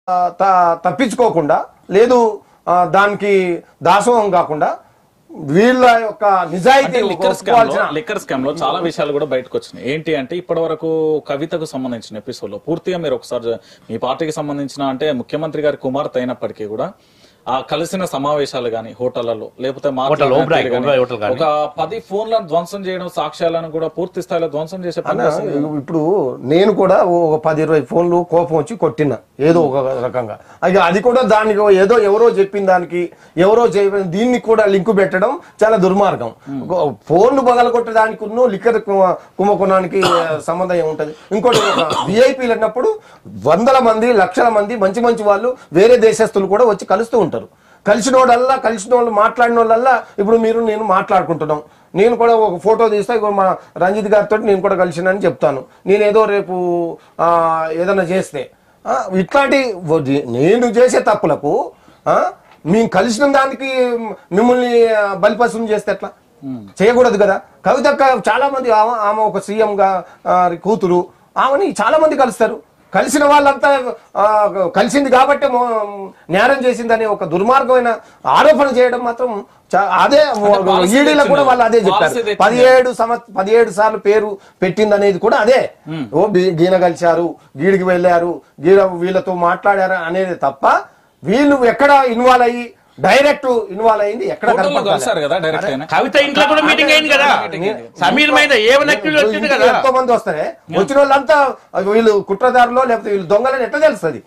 ఆ, త- తప్పించుకోకుండా లేదు ఆ, దానికి దాసోహం కాకుండా వీళ్ళ యొక్క నిజాయితీ లిక్కర్ స్కామ్ లో ఒప్పుకోవాల్సిన లిక్కర్ స్కామ్ లో చాలా విషయాలు కూడా బయటకు వచ్చినాయి ఏంటి అంటే ఇప్పటి వరకు కవితకు సంబంధించిన ఎపిసోడ్ లో పూర్తిగా మీరు ఒకసారి జ- మీ పార్టీకి సంబంధించిన అంటే ముఖ్యమంత్రి గారి కుమార్తె అయినప్పటికీ కూడా ఆ కలిసిన సమావేశాలు గాని హోటళ్లలో లేకపోతే మాట్లాడిన హోటల్, ఓబ్రాయ్, తీరు గాని, ఓబ్రాయ్ హోటల్ గాని. ఒక పది ఫోన్లను ధ్వంసం చేయడం సాక్ష్యాలను కూడా పూర్తి స్థాయిలో ధ్వంసం చేసే పని అన్న, చేస్తుంది. ఇప్పుడు నేను కూడా ఒక పది ఇరవై ఫోన్లు కోపం వచ్చి కొట్టిన ఏదో ఒక రకంగా అది అది కూడా దానికి ఏదో ఎవరో చెప్పిన దానికి ఎవరో చెప్పిన దీన్ని కూడా లింక్ పెట్టడం చాలా దుర్మార్గం ఒక ఫోన్లు పగలగొట్టే దానికి ఉన్న లిక్కర్ కు- కుంభకోణానికి సంబంధం ఏముంటది ఇంకోటి విఐపీలు అన్నప్పుడు వందల మంది లక్షల మంది మంచి మంచి వాళ్ళు వేరే దేశస్తులు కూడా వచ్చి కలుస్తూ ఉంటారు కలిసిన వాళ్ళల్లా కలిసిన వాళ్ళు మాట్లాడిన వాళ్ళల్లా ఇప్పుడు మీరు నేను మాట్లాడుకుంటున్నాం నేను కూడా ఒక ఫోటో తీస్తా ఇగో మా రంజిత్ గారితో నేను కూడా కలిసినని చెప్తాను నేను ఏదో రేపు ఆ, ఏదైనా చేస్తే ఆ, ఇట్లాంటి వ- నేను చేసే తప్పులకు ఆ, మేము కలిసిన దానికి మిమ్మల్ని ఆ, బలిపశం చేస్తే ఎట్లా చేయకూడదు కదా కవితక్క చాలా మంది ఆమె ఆమె ఒక సీఎం గా ఆ, కూతురు ఆమెని చాలా మంది కలుస్తారు కలిసిన వాళ్ళంతా ఆ, కలిసింది కాబట్టి నేరం చేసిందని ఒక దుర్మార్గమైన ఆరోపణ చేయడం మాత్రం చా- అదే policy ఈడీలో కూడా వాళ్ళు అదే తెచ్చింది. చెప్పారు Policy తెచ్చింది. పదిహేడు సంవత్సరం పదిహేడు సార్లు పేరు పెట్టింది అనేది కూడా అదే ఓ బీ- గీన కలిశారు గీడికి వెళ్ళారు గీడ వీళ్ళతో మాట్లాడారు అనేది తప్ప వీళ్ళు ఎక్కడ ఇన్వాల్వ్ అయ్యి డైరెక్ట్ ఇన్వాల్వ్ అయింది ఎక్కడ హోటల్లో కనపడతాలే. కలిసారు కదా డైరెక్ట్ అయినా కవిత ఇంట్లో కూడా మీటింగ్ అయింది కదా సమీర్ మీద ఏమైనా అక్యూజ్ వచ్చింది ఇంటికి కదా ఎంతో మంది వస్తారే వచ్చిన వాళ్ళంతా వీళ్ళు కుట్రదారులో లేకపోతే వీళ్ళు దొంగలని ఎట్లా తెలుస్తుంది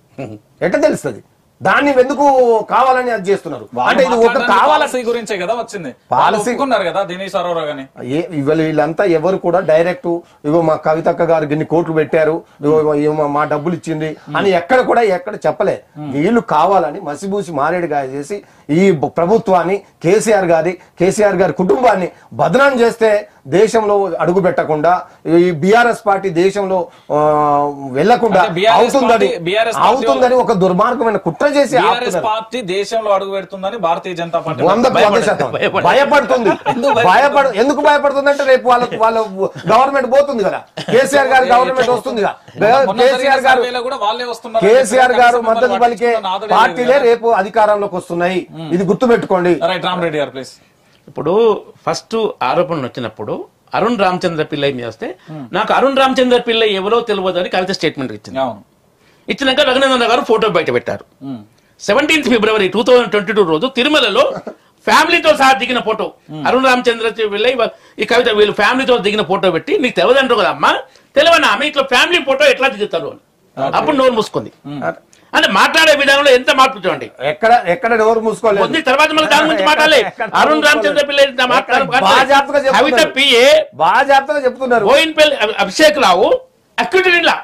ఎట్లా తెలుస్తుంది దాన్ని ఎందుకు కావాలని అది చేస్తున్నారు అంటే ఇది ఒక కావాల పాలసీ గురించే కదా వచ్చింది Policy- వాళ్ళు ఒప్పుకున్నారు కదా దినేష్ అరోరా గాని ఏ- ఇవాళ వీళ్ళంతా ఎవరు కూడా డైరెక్ట్ ఇగో మా కవితక్క గారు ఇన్ని కోట్లు పెట్టారు ఇగో ఈమె మా డబ్బులు ఇచ్చింది అని ఎక్కడ కూడా ఎక్కడ చెప్పలే వీళ్ళు కావాలని మసిబూసి మారేడుగా చేసి ఈ బ- ప్రభుత్వాన్ని కేసీఆర్ గారి కేసీఆర్ గారి కుటుంబాన్ని బదనాం చేస్తే దేశంలో అడుగు పెట్టకుండా ఈ బీఆర్ఎస్ పార్టీ దేశంలో ఆ, వెళ్లకుండా అంటే BRS అవుతుందని పార్టీ- BRS పార్టీ అవుతుందని ఒక దుర్మార్గమైన కుట్ర చేసి బీఆర్ఎస్ ఆపుతున్నారు. పార్టీ దేశంలో అడుగు పెడుతుందని భారతీయ జనతా పార్టీ వందకు వంద భయపడ- శాతం భయపడ- భయపడుతుంది భయపడు ఎందుకు భయపడుతుంది అంటే రేపు వాళ్ళ వాళ్ళ గవర్నమెంట్ పోతుంది కదా కేసీఆర్ గారు గవర్నమెంట్ వస్తుంది కదా మొన్న జరిగిన కేసీఆర్ గారు సర్వేలో కూడా వాళ్ళే వస్తున్నారు కేసీఆర్ గారు మిమ్మల్ని మద్దతు పలికే పట్టించుకున్న నాదుడే లేదు పార్టీలే కదా. రేపు అధికారంలోకి వస్తున్నాయి ఇది గుర్తుపెట్టుకోండి రైట్ రామరెడ్డి గారు ప్లీజ్ ఇప్పుడు ఫస్ట్ ఆరోపణలు వచ్చినప్పుడు అరుణ్ రామచంద్ర పిల్లై మీద వస్తే నాకు అరుణ్ రామచంద్ర పిల్లై ఎవరో తెలియదు అని కవిత స్టేట్మెంట్ ఇచ్చింది అవును ఇచ్చినాక రఘునందన్ గారు ఫోటో బయట పెట్టారు seventeenth February two thousand twenty two రోజు తిరుమలలో ఫ్యామిలీతో సహా దిగిన ఫోటో అరుణ్ రామచంద్ర పిల్లై వా- ఈ కవిత వీళ్ళు ఫ్యామిలీతో దిగిన ఫోటో పెట్టి నీకు తెలియదంటారు కదా అమ్మా తెలియనా ఆమె ఇట్లా ఫ్యామిలీ ఫోటో ఎట్లా దిగుతారు అని అప్పుడు నోరు మూసుకుంది అంటే మాట్లాడే విధానంలో ఎంత మార్పు చూడండి ఎక్కడ ఎక్కడ నోరు మూసుకోలేదు వద్దు, తర్వాత మళ్ళీ దాని గురించి మాట్లాడలే ఎక్కడ అరుణ్ రామచంద్ర పిల్లై ఇంత మాట్లాడ- బాగా జాగ్రత్తగా చెప్తున్నారు. కవిత పిఏ బాగా జాగ్రత్తగా చెప్తున్నారు బోయిన్పల్లి అభి- అభిషేక్ రావు అక్యూజ్డ్ ఇలా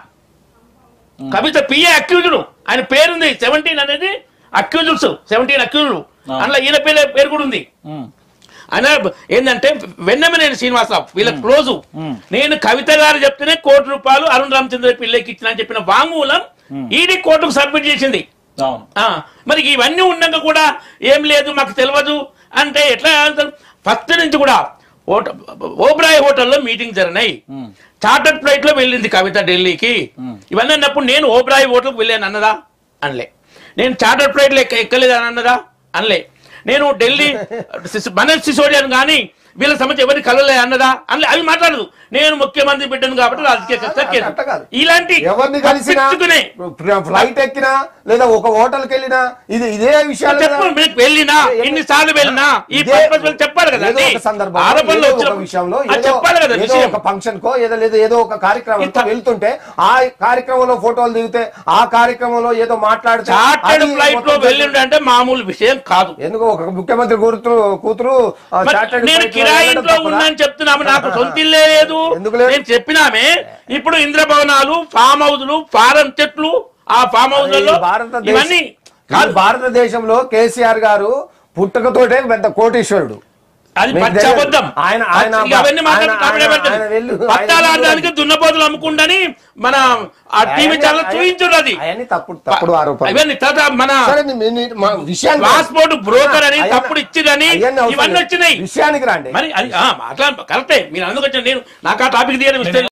కవిత పిఏ అక్యూజ్డ్ ఆయన పేరుంది సెవెంటీన్ అనేది అక్యూజ్డ్స్ సెవెంటీన్ అక్యూజ్డ్ అందులో ఈయన పేరు పేరు కూడా ఉంది ఉమ్. ఆయన ఏంటంటే వెన్నమనేని శ్రీనివాసరావు వీళ్ళకి క్లోజ్ నేను కవిత గారు చెప్తేనే కోటి రూపాయలు అరుణ్ రామచంద్ర పిల్లకి ఇచ్చిన అని చెప్పిన వాంగ్మూలం ఈడీ కోర్టుకు సబ్మిట్ చేసింది అవును ఆ, మరి ఇవన్నీ ఉన్నాక కూడా ఏం లేదు మాకు తెలియదు అంటే ఎట్లా ఫస్ట్ నుంచి కూడా ఓట ఓబ్రాయ్ హోటల్లో మీటింగ్ జరిగినాయి చార్టర్డ్ ఫ్లైట్ లో వెళ్ళింది కవిత ఢిల్లీకి ఇవన్నీ అన్నప్పుడు నేను ఓబ్రాయ్ హోటల్కి వెళ్ళాను అన్నదా అనలే నేను చార్టర్డ్ ఫ్లైట్ లో ఎక్క- ఎక్కలేదు అని అన్నదా అనలే నేను ఢిల్లీ సిస్- మనోజ్ సిసోడియాను కానీ వీళ్ళ సమస్య ఎవరిని కలలే అన్నదా అనలే అవి మాట్లాడదు నేను ముఖ్యమంత్రి బిడ్డను కాబట్టి రాజకీయ కక్ష ఎక్కేది. అట్ట కాదు. ఇలాంటి ఎవరిని కలిసినా తప్పించుకునే ఫ్లైట్ ఎక్కినా లేదా ఒక హోటల్కి వెళ్ళినా ఇది ఇదే విషయాలు కదా. చెప్పు మీకు వెళ్ళినా ఇన్ని సార్లు వెళ్ళినా ఈ ఇదే- పర్పస్ వల్ల చెప్పాలి కదా ఏదో అది. ఒక సందర్భంలో, ఆరోపణలు ఏదో ఒక వచ్చినప్పుడు విషయంలో అది ఏదో- చెప్పాలి కదా ఏదో విషయం ఒక ఫంక్షన్ కో ఏదో లేదు ఏదో ఒక కార్యక్రమం ఇంత- వెళ్తుంటే ఆ కార్యక్రమంలో ఫోటోలు దిగితే ఆ కార్యక్రమంలో ఏదో మాట్లాడితే చార్టెడ్ అది ఫ్లైట్ లో మొత్తం వెళ్ళిండు అంటే మామూలు విషయం కాదు ఎందుకు ఒక ముఖ్యమంత్రి కూతురు కూతురు ఆ మరి chartered నేను flight లో కిరాయి వెళ్ళడం ఇంట్లో తప్పునా? ఉన్నాను చెప్తున్నాము నాకు సొంత ఇల్లే లేదు ఎందుకు లేదు? నేను చెప్పినామే ఇప్పుడు ఇంద్రభవనాలు ఫామ్ హౌస్లు ఫారం చెట్లు ఆ ఫామ్ హౌస్లలో ఈ భారతదేశ- ఇవన్నీ ఈ భారతదేశంలో కేసీఆర్ గారు పుట్టకతోటే పెద్ద కోటీశ్వరుడు అది మీకు పచ్చి తెలియదు. అబద్ధం ఆయన- ఆయన- పచ్చి- అవన్నీ మాట్లాడి ఆయన- కామెడీ ఆయన- పెడతాడు. ఆయన వెళ్ళు- పట్టాలు ఆయన ఆడడానికి దున్నపోతులు అమ్ముకుండని మన ఆ టీవీ ఛానల్ చూపించుడు అది అవన్నీ తప్పుడు తప్పుడు ఆరోపణ అవన్నీ తర్వాత మన సరే నీ- నీ- నీ- మా విషయానికి పాస్పోర్ట్ బ్రోకర్ అని అయ్యన్న- తప్పుడు ఇచ్చిరని అయ్యన్న అవసరం ఇవన్నీ లేదు. వచ్చినాయి విషయానికి రండి మరి అది ఆ, మాట్లాడ కరెక్టే మీరు అందుకు వచ్చాను నేను నాకు ఆ టాపిక్ తీయడం ఇష్టం